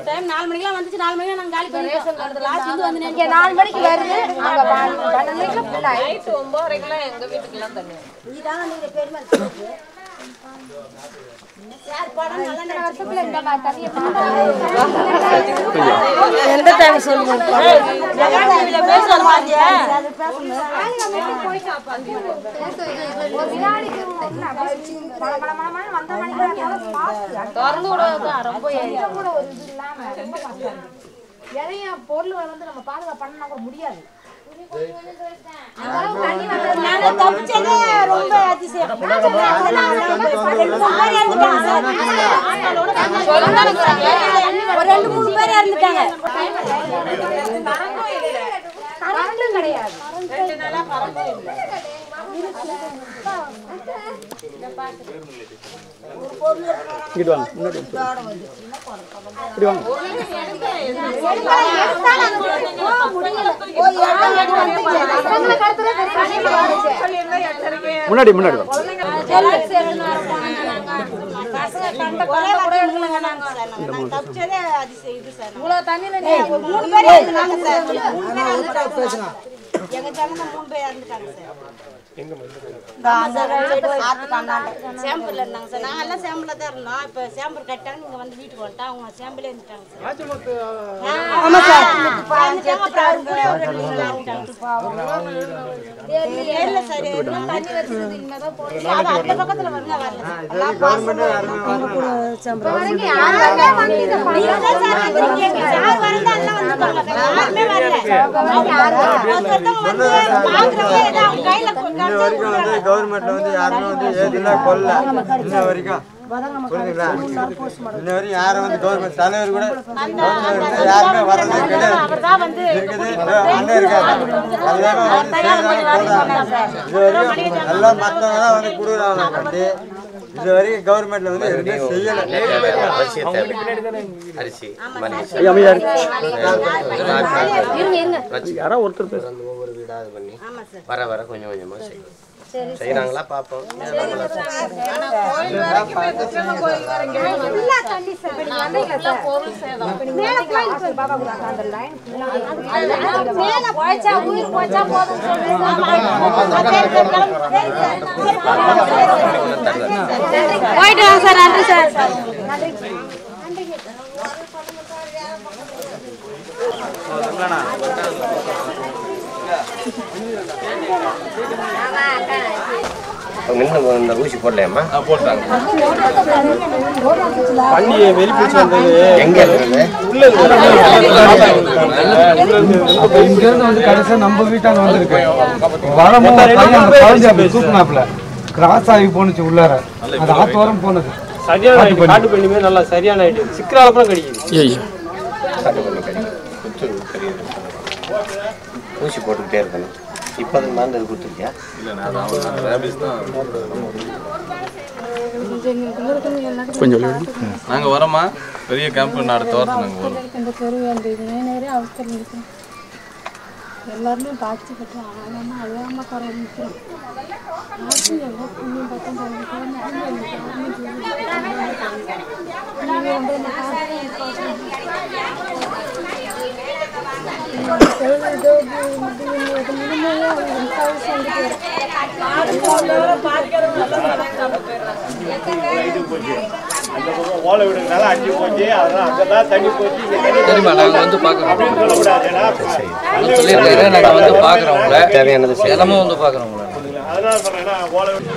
ஒரு டைம் நாலு மணிக்கெல்லாம் வந்துச்சு நாலு மணிக்கு நாங்க காலி பண்ணி லாஸ்ட் வந்து வந்து இங்க நாலு மணிக்கு வருது அங்க ப- பன்னெண்டு மணிக்கு full ஆயிடுது. நைட்டு ஒன்பதரைக்கெல்லாம் எங்க வீட்டுக்கெல்லாம் தண்ணி வரும். இதாங்க நீங்க பெருமை சொல்லுது. சார் படம் நல்லா இத்தனை வருஷத்துல இந்த மாதிரி தண்ணியை பார்த்தா எந்த டைம் சொல்லுங்க பேசுவார் பாத்தியா ஒரு வினாடிக்கு என்ன அப்படியே மழை மழை மழை மழை வந்த மணிக்கு இருந்தாலும் fast. திறந்து விடாதான் ரொம்ப கொஞ்சம் கூட ஒரு இது இல்லாம ரொம்ப கஷ்டம் இருக்கு. எதையும் பொருள் வந்து நம்ம பாதுகாப்பு பண்ணா கூட முடியாது அந்த அளவுக்கு தண்ணி வந்தது நாங்க தப்பிச்சதே ரொம்ப அதிசயம் ஒரு ரெண்டு மூணு பேர் இறந்துட்டாங்க கரண்டும் கிடையாது இங்கிட்டு வாங்க முன்னாடி வந்து. இப்படி வாங்க முன்னாடி முன்னாடி வாங்க தப்பிச்சதே அதிசயம் இது சார் இவ்வளவு தண்ணியில நீ மூணு பேர் இறந்துட்டாங்க சார் மூணு பேர் இறந்துட்டாங்க எங்க ஜனங்க மூணு பேர் இறந்துட்டாங்க சார் சேம்பர்ல இருந்தாங்க சார் நாங்க எல்லாம் சேம்பர்ல தான் இருந்தோம் இப்ப சேம்பர் கட்டாங்க நீங்க வந்து வீட்டுக்கு வந்துட்டா அவங்க சேம்பர்ல இருந்துட்டாங்க சார் ஆமா சார் இறந்துட்டாங்க, அப்புறம் அவர் கூட ஒரு ரெண்டு மூணு நாள் இருந்துட்டாங்க. தெரியல சார் இன்னும் தண்ணி வச்சது இனிமேதான் போடுது. அது அந்த பக்கத்துல வருங்க வரல சார். எல்லாம் பாசமா வரைக்கும் யாருமே வந்து இதை நீங்க தான் சார் வந்திருக்கீங்க. யார் வரதா எல்லாம் வந்துருப்பாங்க. யாருமே வரல. ஒருத்தவங்க வந்து பாக்குறவங்க ஏதோ அவங்க கையில இன்ன வரைக்கும் வந்து கவர்மெண்ட்ல வந்து யாருமே வந்து ஏதுல கொல்ல இன்ன வரைக்கும் புரியுதுங்களா இன்ன வரைக்கும் யாரும் வந்து கவர்மெண்ட் தலைவர் கூட கவர்மெண்ட் வந்து யாருமே வர்றதே கிடையாது அவர்தான் வந்து இருக்குது இதோ அண்ணன் இருக்காரு அதுதான் வந்து செய்யறாங்க போறாங்க இது வரைக்கும் எல்லாம் மத்தவங்க தான் வந்து கொடுக்குறாங்க கட்டி இது வரைக்கும் கவர்மெண்ட்ல வந்து எதுவுமே செய்யல அரிசி மல்லிகை ஐயா, அமைதியா இருக்கு. இருங்க இருங்க யாரோ ஒருத்தர் பேச வந்து ஒவ்வொரு வீடா இது பண்ணி வர வர கொஞ்சம் கொஞ்சமா செய்யும் செய்யறாங்களா பார்ப்போம் ஃபுல்லா தண்ணி சார் இப்ப நீங்க வந்தீங்களா சார் பொருள் சேதம் மேல போய் இப்ப பாபா கூட அந்த லைன் மேல போய்ச்சா உயிர் போச்சா போதும் போயிட்டு வாங்க சார் நன்றி சார் அவங்க இன்னும் இந்த ஊசி போடலையாம்மா போட்டாங்க தண்ணி வெளிப்பிடிச்சு வந்தது எங்க இருக்குது இங்க இருந்து வந்து கடைசியா நம்ம வீட்டாண்ட வந்திருக்கு வரும்போது பையன் அந்த குழந்தை அப்படி தூக்குனாப்புல கிராஸ் ஆகி போனுச்சு உள்ளார அது ஆத்தோரம் போனது சரியான ஐடி காட்டு பண்ணியுமே நல்லா சரியான ஐடி சிக்கரால கூட கிடைக்குது காட்டு பண்ணி கிடைக்கும் குத்து தெரியுது ஊசி போட்டுக்கிட்டே இருக்கணும் இப்போ அது மருந்து அது கொடுத்துருக்கியா கொஞ்சம் நாங்க வரோமா பெரிய கேம்ப் அடுத்த வாரத்தில் நாங்க வரோம் இந்த தெரு அந்த இது நேரே அவசரம் நிற்கிறோம் எல்லாருமே பாதிச்சுக்கிட்டு ஆழமா அழகாம குறை நிற்கிறோம் யாருக்கும் எவ்வளோ புண்ணியம் பார்த்தா தகுந்த குழந்தை எங்களுக்கு யாருமே நீங்கள் வந்து என்ன ஓலை விடுறதுனால அடிச்சு போச்சு அதெல்லாம் அங்கதான் தண்ணி போச்சு இங்க தண்ணி சரிம்மா நாங்கள் வந்து பார்க்குறோம் அப்படின்னு சொல்லக்கூடாது ஏன்னா சொல்லியிருக்காரு நாங்கள் வந்து பார்க்குறோம் உங்களை தேவையானது செய்யணும். தினமும் வந்து பார்க்குறோம் உங்களை அதனால சொல்றேன்னா ஓலை விடு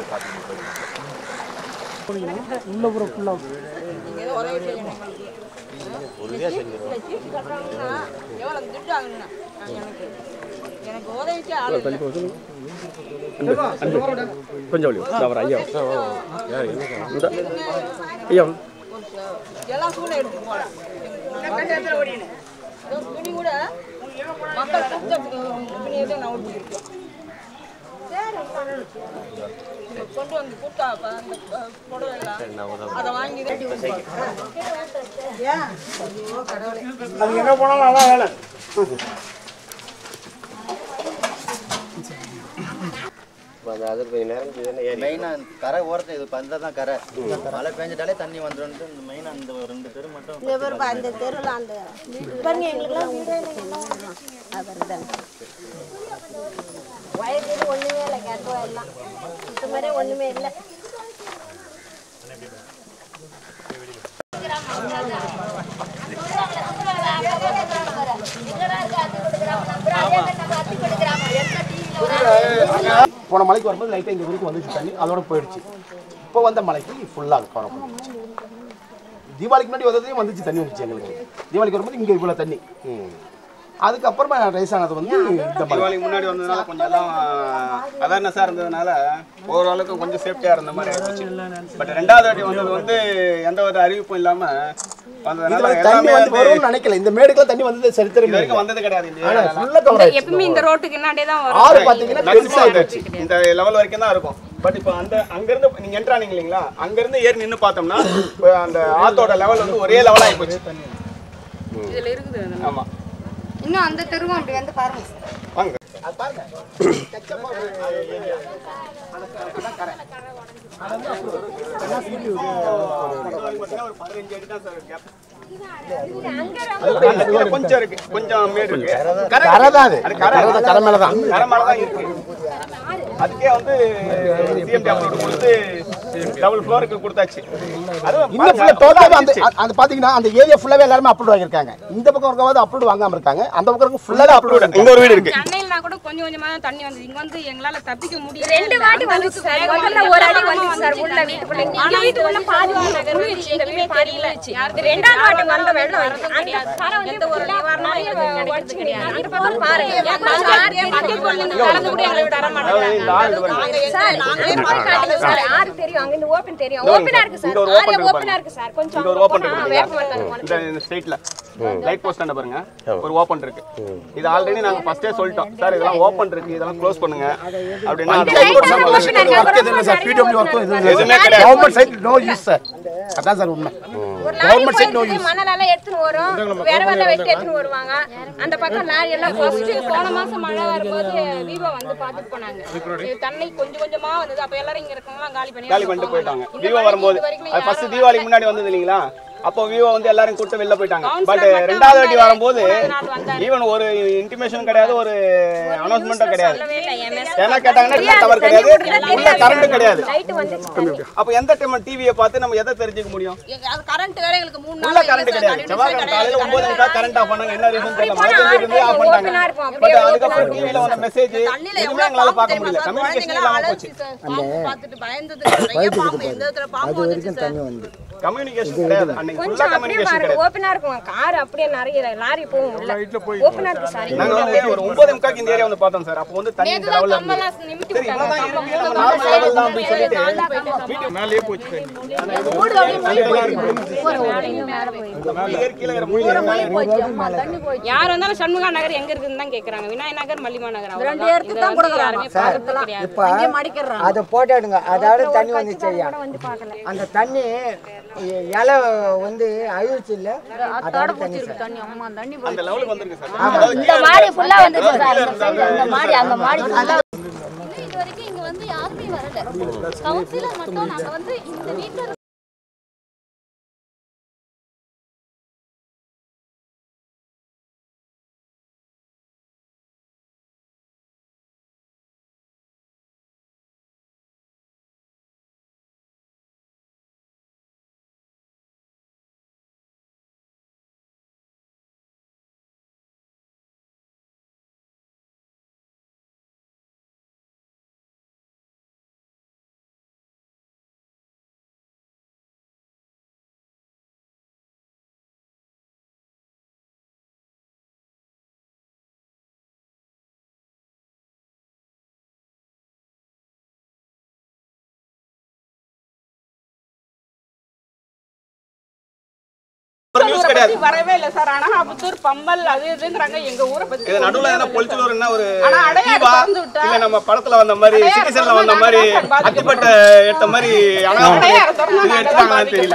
உள்ள பூரா ஃபுல்லா உறுதியாக செஞ்சிருவோம் சீட்டு கட்டுறாங்கன்னா எவ்வளவு துட்டு ஆகணும்னா எனக்கு எனக்கு உதவிக்கு ஆள் இல்லை. கொஞ்சம் வழி அவர் ஐயா இந்த ஐயா எல்லாம் கூட எடுத்து போலாம் துணி கூட மக்கள் கூப்பிட்டு துணியை தான் நான் ஒட்டிருக்கேன் கொண்டு வந்து கூட்டா அந்த புடவை எல்லாம் அதை வாங்கி அது எங்க போனாலும் நல்லா வேலை இப்போ அந்த அது கொஞ்சம் நேரம் இதுதானே ஏறி மெயினாக கரை ஓரத்தில் இது பந்தா தான் கரை மழை பெஞ்சிட்டாலே தண்ணி வந்துடும் இந்த மெயினாக அந்த ஒரு ரெண்டு தெரு மட்டும் இந்த பேர் அந்த தெருவில் அந்த பாருங்க எங்களுக்குலாம் வீடே அவர்தான் வயது ஒண்ணுமே இல்லை கேட்டோம் எல்லாம் இந்த மாதிரி ஒண்ணுமே இல்லை போன மலைக்கு வரும்போது லைட்டாக இங்கே வரைக்கும் வந்துச்சு தண்ணி அதோட போயிடுச்சு இப்போ வந்த மலைக்கு ஃபுல்லாக கவர் பண்ணிடுச்சு தீபாவளிக்கு முன்னாடி வந்ததையும் வந்துச்சு தண்ணி வந்துச்சு எங்களுக்கு தீபாவளிக்கு வரும்போது இங்கே இவ்வளோ தண்ணி அதுக்கப்புறமா ரைஸ் ஆனது வந்து இந்த மலை தீபாவளிக்கு முன்னாடி வந்ததுனால கொஞ்சம் எல்லாம் அவேர்னஸாக இருந்ததுனால ஓரளவுக்கு கொஞ்சம் சேஃப்டியாக இருந்த மாதிரி ஆயிடுச்சு பட் ரெண்டாவது வாட்டி வந்தது வந்து எந்த ஒரு அறிவிப்பும் இல்லாமல் வந்ததுனால இதுல தண்ணி எல்லாமே வந்து வந்து வரும்னு நினைக்கல இந்த மேடுக்குலாம் தண்ணி வந்தது இது சரித்திரமே வரைக்கும் இல்லை. வந்தது கிடையாது இந்த ஆனா ஏரியால. ஃபுல்லாக கவர் ஆயிடுச்சு எப்பவுமே இந்த ரோட்டுக்கு முன்னாடியே தான் ஆறு வரும் பார்த்தீங்கன்னா Maximum பெருசாக ஆயிடுச்சு இந்த லெவல் வரைக்கும் தான் இருக்கும் பட் இப்போ அந்த அங்கிருந்து நீங்க என்ட்ரு ஆனீங்க இல்லைங்களா அங்கிருந்து ஏறி நின்று பார்த்தோம்னா இப்ப அந்த ஆத்தோட லெவல் வந்து ஒரே லெவல் ஆகி போச்சு இதுல இருக்குது அதெல்லாம். ஆமா இன்னும் அந்த தெருவும் அப்படி வந்து பாருங்க வாங்க அது பாருங்க கச்சமா ஒரு ஏரியா. அதான் கரை. ஒரு பதினஞ்சு அடி தான் சார் கேப் அந்த கீழே கொஞ்சம் இருக்கு கொஞ்சம் மேடு இருக்கு கரை கரை தான் அது. அது கரை கரை தான், கரை மேல தான். கரை மேல தான் இருக்கு அதுக்கே வந்து சிஎம் அப்லோட் கொடுத்து டபுள் ஃப்ளோருக்கு கொடுத்தாச்சு அதுவும் இன்னும் ஃபுல்லாக டோட்டலாக அந்த அந்த பார்த்தீங்கன்னா அந்த ஏரியா ஃபுல்லாகவே எல்லாருமே அப்லோட் வாங்கியிருக்காங்க இந்த பக்கம் இருக்கவாது அப்லோட் வாங்காம இருக்காங்க அந்த பக்கம் ஃபுல்லாக அப்லோட் இங்க ஒரு வீடு இருக்கு சென்னையில்னா கூட கொஞ்சம் கொஞ்சமா தான் தண்ணி வந்தது இங்க வந்து எங்களால தப்பிக்க முடியல ரெண்டு வாட்டி வந்துச்சு சார். முதல்ல ஒரு அடி வந்துச்சு சார் உள்ள வீட்டுக்குள்ள. இங்க ஆனா இது வீட்டுக்குள்ள வந்து பாதி பாதுகாப்பு நகர் நகர் வந்துச்சு. இந்த இந்த வீடு வீடு பாதி தெரியல. வந்துச்சு. யாருக்கு ரெண்டாவது வாட்டி தெரியாது. வந்த வெள்ளம் வரதும் வந்துச்சு. கிடையாது. அந்த கரை வந்து எந்த ஒரு full-ஆ நிவாரணமும் மழையில எங்களுக்கு வடிஞ்சு கிடையாது. கிடையாது. அந்த பக்கம் பாருங்க. நாங்க ஆறு பக்கெட் கொண்டு வந்து கலந்து கூட எங்களுக்கு தர மாட்டேங்கிறாங்க. சார், நாங்களே பாரு காட்டுங்க சார். ஆறு தெரியும். அங்க இந்த open தெரியும். இதோ open-ஆ இருக்கு சார். இங்க ஒரு ஆறே open இருக்கு open-ஆ இருக்கு சார். கொஞ்சம் இங்க ஒரு ஓப்பன் இருக்கு ஆ, பாத்தீங்களா? வேப்பமரத்தாங்க போனோம். இந்த இந்த ஸ்ட்ரெயிட்ல லைட் போஸ்ட் பாருங்க ஒரு ஓப்பன் இருக்கு இது ஆல்ரெடி நாங்க ஃபர்ஸ்டே சொல்லிட்டோம் சார் இதெல்லாம் ஓப்பன் இருக்கு இதெல்லாம் க்ளோஸ் பண்ணுங்க அப்படின்னா அது பிடபிள்யூ ஒர்க்கும் எதுவுமே கிடையாது. Government side no use sir அதான் சார் உண்மை ஒரு லாரி கவர்மெண்ட் சைட் நோ போயிட்டு யூஸ் மணல் எல்லாம் எடுத்துன்னு வரும் விரவெல்லாம் வெட்டி எடுத்துன்னு வருவாங்க அந்த பக்கம் லாரி எல்லாம் ஃபர்ஸ்ட் போன மாசம் மழை வரும்போது வீவோ வந்து பார்த்துட்டு போனாங்க இது தண்ணி கொஞ்சம் கொஞ்சமா வந்தது அப்ப எல்லாரும் இங்க இருக்கவங்க காலி பண்ணி காலி பண்ணிட்டு போயிட்டாங்க விவோ வரும்போது அது ஃபர்ஸ்ட் தீபாவளிக்கு முன்னாடி வந்தது இல்லைங்களா அப்போ விவோ வந்து எல்லாரும் கூட்டு வெளில போயிட்டாங்க பட் ரெண்டாவது வாட்டி வரும்போது ஈவன் ஒரு இன்டிமேஷன் கிடையாது ஒரு அனௌன்ஸ்மெண்ட்டும் கிடையாது என்ன கேட்டாங்கன்னா டவர் கிடையாது உள்ள கரண்ட் கிடையாது லைட் வந்துச்சு அப்ப எந்த டைம் டிவியை பார்த்து நம்ம எதை தெரிஞ்சுக்க முடியும் அது கரண்ட் வேற எங்களுக்கு மூணு உள்ள நாள் கரண்ட் கிடையாது செவ்வாய்க்கிழமை காலையில ஒன்பது மணிக்கா கரண்ட் ஆஃப் பண்ணாங்க என்ன ரீசன் தெரியல மழை போனா பெஞ்சிட்டு இருந்து ஆஃப் open ஆ பண்ணிட்டாங்க இருக்கும். பட் அப்படியே அதுக்கப்புறம் டிவில வந்த மெசேஜ் எதுவுமே எங்களால பார்க்க முடியல கம்யூனிகேஷன் இல்லாம போச்சு பார்த்துட்டு பயந்தது நிறைய பாம்பு எந்த இடத்துல பாம்பு வந்துச்சு சார் கம்யூனிகேஷன் கிடையாது அன்னைக்கு ஃபுல்லா கொஞ்சம் அப்படியே கம்யூனிகேஷன் பாருங்க கிடையாது ஓப்பனா இருக்கும் கார் அப்படியே நிறைய லாரி போகும் உள்ள ஓப்பனா இருக்கு சார் நாங்க வந்து ஒரு ஒன்பது முக்காக்கு இந்த ஏரியா வந்து பார்த்தோம் சார் அப்போ வந்து தண்ணி இந்த லெவல்ல இருந்தது கம்பெல்லாம் நிமித்தி சரி இவ்வளவுதான் இருக்கு நம்ம நார்மல் லெவல் தான் அப்படின்னு சொல்லிட்டு வீட்டு மேலேயே போச்சு கீழே இருக்கிற மூணு ஏரி மேலே இருக்கு. யார் வந்தாலும் சண்முகா நகர் எங்க இருக்குன்னு தான் கேக்குறாங்க விநாயக நகர் மல்லிமா நகர் ரெண்டு இடத்துக்கு தான் கூட யாருமே பார்த்தது கிடையாது இப்போ அதை போட்டாடுங்க அதோட தண்ணி வந்துச்சு ஐயா அந்த தண்ணி இ- இலை வந்து அழிவுச்சு இல்ல அதோட தண்ணி சார் அந்த லெவலுக்கு வந்திருக்கு சார் ஆமா. அதாவது இந்த கீழே மாடி இருந்தா- full-ஆ வந்துச்சு சார். கீழே இருந்தா இந்த மாடி, அந்த மாடி full-ஆ இது வரைக்கும் இங்க வந்து யாருமே வரல கவுன்சிலர் மட்டும் நாங்க வந்து இந்த வீட்டுல கிடையாது பத்தி வரவே இல்ல சார் அனகாபுத்தூர் பம்பல் அது இதுங்கறாங்க எங்க ஊரை பத்தி இது நடுவுல என்ன பொலிச்சலூர் என்ன ஒரு ஆனா அடையாறு தீபா திறந்து விட்டா- இல்ல நம்ம படத்துல வந்த மாதிரி அடையாறு சிட்டிசன்ல வந்த திறந்தா மாதிரி நாங்க தான் அத்திப்பட்ட எடுத்த மாதிரி அனகாபுத்தூர் அடையாறு திறந்தா இது நாங்க தான் எடுத்தாங்களான்னு தெரியல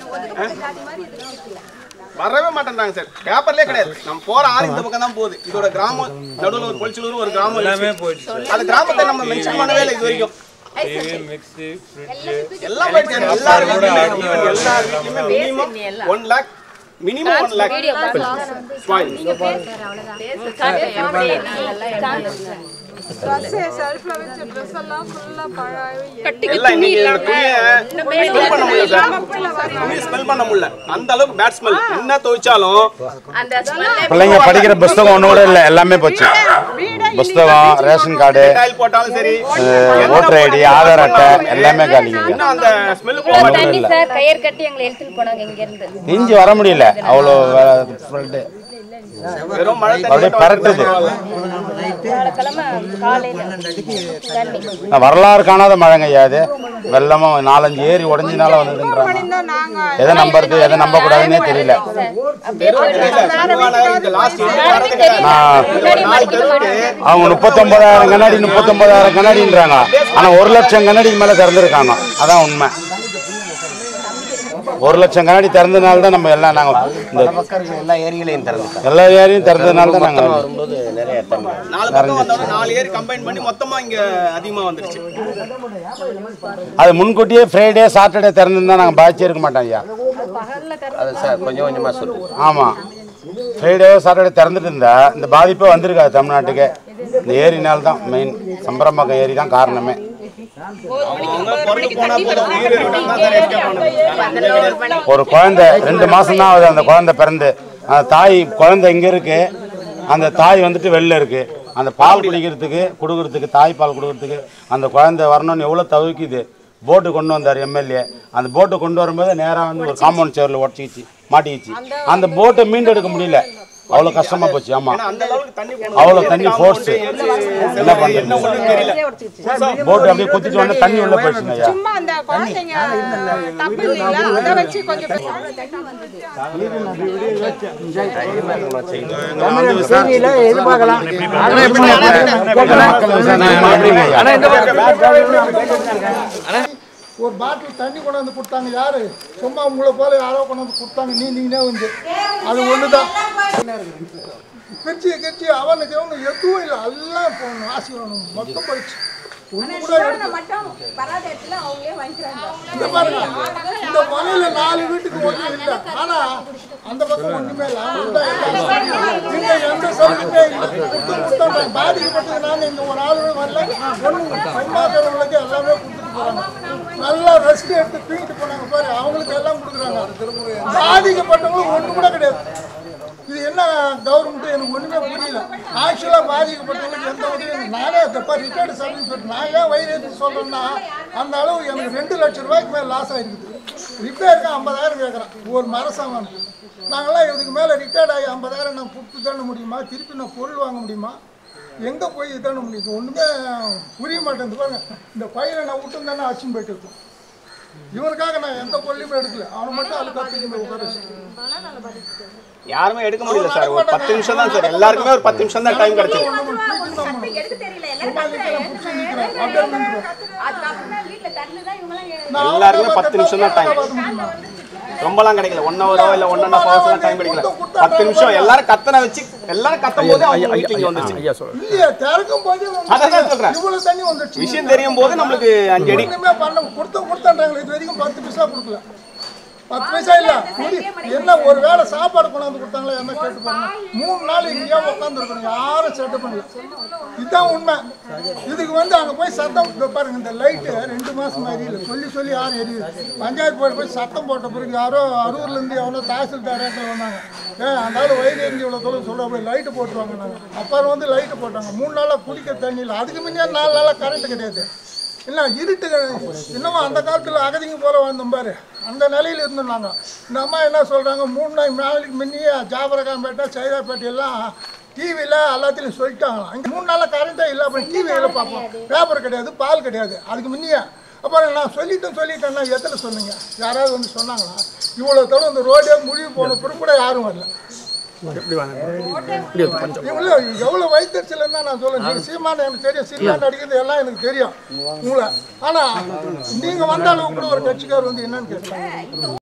வரவே மாட்டேன்றாங்க சார் பேப்பர்லயே கிடையாது நம்ம போற ஆறு இந்த பக்கம் தான் போகுது இதோட கிராமம் நடுவுல ஒரு பொலிச்சலூர் ஒரு கிராமம் எல்லாமே இருந்துச்சு. போயிடுச்சு. அந்த கிராமத்தை நம்ம மென்ஷன் பண்ணவே இல்லை இது வரைக்கும் டிவி மிக்ஸி ஃப்ரிட்ஜ் எல்லாம் போயிடுச்சு எல்லார் வீட்லயுமே even எல்லார் வீட்லயுமே minimum one lakh minimum one lakh spoil எல்லாம் இன்னைக்கு இந்த துணியை ஸ்மெல் பண்ண முடியல சார் துணியை ஸ்மெல் பண்ண முடியல அந்த அளவுக்கு பேட் ஸ்மெல் என்ன துவைச்சாலும் பிள்ளைங்க படிக்கிற புஸ்தகம் ஒன்று கூட இல்லை எல்லாமே போச்சு புஸ்தகம் ரேஷன் கார்டு டைல் போட்டாலும் சரி ஓட்டர் ஐடி ஆதார் அட்டை எல்லாமே காலிங்க இன்னும் அந்த ஸ்மெல் போக ஒண்ணும் தண்ணி இல்ல. சார் கயிறு கட்டி எங்களை எடுத்துட்டு போனாங்க இங்க இருந்து இஞ்சி வர முடியல அவ்வளோ ஃப்ளட்டு வெறும் மழை தண்ணி அப்படியே பரட்டுது வியாழக்கிழமை காலையில தண்ணி நான் வரலாறு காணாத மழைங்க ஐயா அது வெள்ளமும் நாலஞ்சு ஏரி உடஞ்சினால வந்ததுன்றாங்க எதை நம்புறது எதை நம்ப கூடாதுன்னே தெரியல நான் அவங்க முப்பத்தொன்பதாயிரம் கண்ணாடி முப்பத்தொன்பதாயிரம் கண்ணாடின்றாங்க ஆனா ஒரு லட்சம் கண்ணாடிக்கு மேல திறந்துருக்காங்க அதான் உண்மை ஒரு லட்சம் கண்ணாடி திறந்ததுனால தான் நம்ம எல்லாம் நாங்க இந்த எல்லா ஏரிகளையும் திறந்துட்டாங்க எல்லா ஏரியும் திறந்ததுனால தான் நாங்க வரும்போது நிறைய தண்ணி நாலு பக்கம் வந்தோட நாலு ஏர் கம்பைன் பண்ணி மொத்தமா இங்க அதிகமா வந்துருச்சு அது முன்கூட்டியே ஃப்ரைடே சாட்டர்டே திறந்துருந்தா நாங்கள் பாதிச்சே இருக்க மாட்டோம் ஐயா அது சார் கொஞ்சம் கொஞ்சமா சொல்லுங்க ஆமாம் ஃப்ரைடே சாட்டர்டே திறந்துட்டு இருந்தா இந்த பாதிப்பே வந்திருக்காது தமிழ்நாட்டுக்கு இந்த ஏரினால தான் மெயின் சம்பரம்பாக்கம் ஏரி தான் காரணமே அவங்க பிறந்து போனா போதும் உயிர் இருக்கட்டும் தான் சார் எஸ்கேப் பண்ணுது ஒரு குழந்தை ரெண்டு மாசம் தான் ஆகுது அந்த குழந்தை பிறந்து அந்த தாய் குழந்தை இங்கே இருக்கு அந்த தாய் வந்துட்டு வெளில இருக்கு அந்த பால் குடிக்கிறதுக்கு கொடுக்கறதுக்கு தாய் பால் கொடுக்கறதுக்கு அந்த குழந்தை வரணும்னு எவ்வளோ தவிக்குது போட்டு கொண்டு வந்தார் எம்எல்ஏ அந்த போட்டை கொண்டு வரும்போது நேராக வந்து ஒரு காம்பவுண்ட் சேரில் உடச்சிக்கிச்சு மாட்டிக்கிச்சு அந்த போட்டை மீண்டெடுக்க முடியல அவ்வளோ கஷ்டமா போச்சு ஆமாம் அந்த அளவுக்கு தண்ணி போனது அவ்வளோ தண்ணி ஃபோர்ஸ் என்ன என்ன ஒண்ணும் தெரியல பண்ணுறது போட்டு அப்படியே குத்திட்டு வந்து தண்ணி உள்ள போயிடுச்சுங்க ஐயா சும்மா அந்த குழந்தைங்க தப்பு இல்லைங்களா அதை வச்சு கொஞ்சம் செய்தியில எதிர்பார்க்கலாம் ஒரு பாட்டில் தண்ணி கொண்டாந்து கொடுத்தாங்க யாரு சும்மா உங்களை போல யாரோ கொண்டாந்து கொடுத்தாங்க நீந்தீங்கன்னே வந்து அது ஒன்று தான் கிரிச்சி கிரிச்சி அவனுக்கு அவனு எதுவும் இல்லை எல்லாம் போகணும் ஆசி வேணும் மொத்தம் போயிடுச்சு ஒண்ணு கூட எடுத்து இந்த பாருங்க இந்த மலையில நாலு வீட்டுக்கு ஒண்ணு இல்லை ஆனா அந்த பக்கம் ஒண்ணுமே இல்லை அவங்க தான் எல்லாம் இங்க எந்த சலுகையுமே இல்லை கொடுத்து கொடுத்தாங்க பாதிக்கப்பட்டது நாங்க இங்க ஒரு ஆளு வரல ஒண்ணு பெண்மாக்கிறவங்களுக்கு எல்லாமே கொடுத்துட்டு போறாங்க நல்லா ரெஸ்ட் எடுத்து தூக்கிட்டு போனாங்க பாரு அவங்களுக்கு எல்லாம் கொடுக்குறாங்க பாதிக்கப்பட்டவங்களுக்கு ஒண்ணு கூட கிடையாது இது என்ன கவர்மெண்ட் எனக்கு ஒண்ணுமே புரியல ஆக்சுவலாக பாதிக்கப்பட்டவங்களுக்கு எந்த உதவியும் நானே தப்பா ரிட்டையர்டு சர்டிஃபிகேட் நான் ஏன் வயிறு ஏற்றி சொல்றேன்னா அந்த அளவு எனக்கு ரெண்டு லட்சம் ரூபாய்க்கு மேலே லாஸ் ஆயிருக்குது ரிப்பேருக்கு ஐம்பதாயிரம் கேட்குறேன் ஒரு மரசாமான் நாங்களாம் இதுக்கு மேலே ரிட்டையர்ட் ஆகி ஐம்பதாயிரம் நான் கொடுத்து தண்ண முடியுமா திருப்பி நான் பொருள் வாங்க முடியுமா எங்கே போய் தண்ண முடியுது ஒன்றுமே புரிய மாட்டேங்குது பாருங்க இந்த பையனை நான் விட்டு தானே அச்சும் போயிட்டு இருக்கோம் இவனுக்காக நான் எந்த பொருளையுமே எடுக்கல அவனை மட்டும் அதுக்காக தூக்கி உட்கார வச்சுட்டேன். யாருமே எடுக்க முடியல சார் ஒரு பத்து நிமிஷம் தான் சார் எல்லாருக்குமே ஒரு பத்து நிமிஷம் தான் டைம் கிடைச்சது எல்லாருக்குமே பத்து நிமிஷம் தான் டைம் ரொம்பலாம் கிடைக்கல ஒன் ஹவரோ இல்ல one and half hours time கிடைக்கல பத்து நிமிஷம் எல்லாரும் கத்தனை வச்சு எல்லாரும் கத்தும் போது அவங்க மீட்டிங் வந்துருச்சு இல்லையே திறக்கும் போது அதான் சொல்றேன். இவ்வளவு தண்ணி வந்துடுச்சு விஷயம் தெரியும் போது நம்மளுக்கு அஞ்சு அடி ஒண்ணுமே பண்ண கொடுத்த கொடுத்தான்றாங்களே இது வரைக்கும் பத்து பைசா கொடுக்கல பத்து பைசா இல்ல குடி என்ன ஒரு வேளை சாப்பாடு கொண்டாந்து கொடுத்தாங்களா என்ன கேட்டு பாருங்க மூணு நாள் இங்கேயே உட்காந்துருக்கணும் யாரும் செட்டப் பண்ணல இதுதான் உண்மை இதுக்கு வந்து அங்க போய் சத்தம் இதோ பாருங்க இந்த லைட்டு ரெண்டு மாசம் எரியல சொல்லி சொல்லி யாரும் எரியுது பஞ்சாயத்து போர்டு போய் சத்தம் போட்ட பிறகு யாரோ அரூர்ல இருந்து எவனோ தாசில்தார் வந்தாங்க ஏ அந்த ஆளு வயிறு எரிஞ்சு இவ்வளோ தூரம் சொல்ல போய் லைட்டு போட்டுருவாங்க நாங்கள் அப்புறம் வந்து லைட்டு போட்டாங்க மூணு நாளாக குடிக்க தண்ணி இல்லை அதுக்கு முன்னே நாலு நாளாக கரண்ட் கிடையாது இல்லை இருட்டு இன்னமும் அந்த காலத்தில் அகதிங்க போல வாழ்ந்தோம் பாரு அந்த நிலையில் இருந்தோம் நாங்கள் இந்த அம்மா என்ன சொல்கிறாங்க மூணு நாள் நாளைக்கு முன்னையே ஜாபரகாம்பேட்டை சைதாப்பேட்டை எல்லாம் டிவியில் எல்லாத்துலையும் சொல்லிட்டாங்களாம் இங்கே மூணு நாளாக கரண்ட்டே இல்லை அப்புறம் டிவியில் பார்ப்போம் பேப்பர் கிடையாது பால் கிடையாது அதுக்கு முன்னையே அப்புறம் நான் சொல்லிட்டேன் சொல்லிட்டேன்னா எத்தனை சொன்னீங்க யாராவது வந்து சொன்னாங்களா இவ்வளோ தூரம் இந்த ரோடே முடிவு போன பிறகு கூட யாரும் வரல எப்படி வாங்க இப்படி வந்து கொஞ்சம் இவ்வளோ எவ்வளோ வைத்தறிச்சல் தான் நான் சொல்லுவேன் நீங்கள் சீமான எனக்கு தெரியும் சீமான் அடிக்கிறது எல்லாம் எனக்கு தெரியும் உங்களை ஆனால் நீங்கள் வந்த அளவுக்கு கூட ஒரு கட்சிக்கார் வந்து என்னன்னு கேட்குறேன்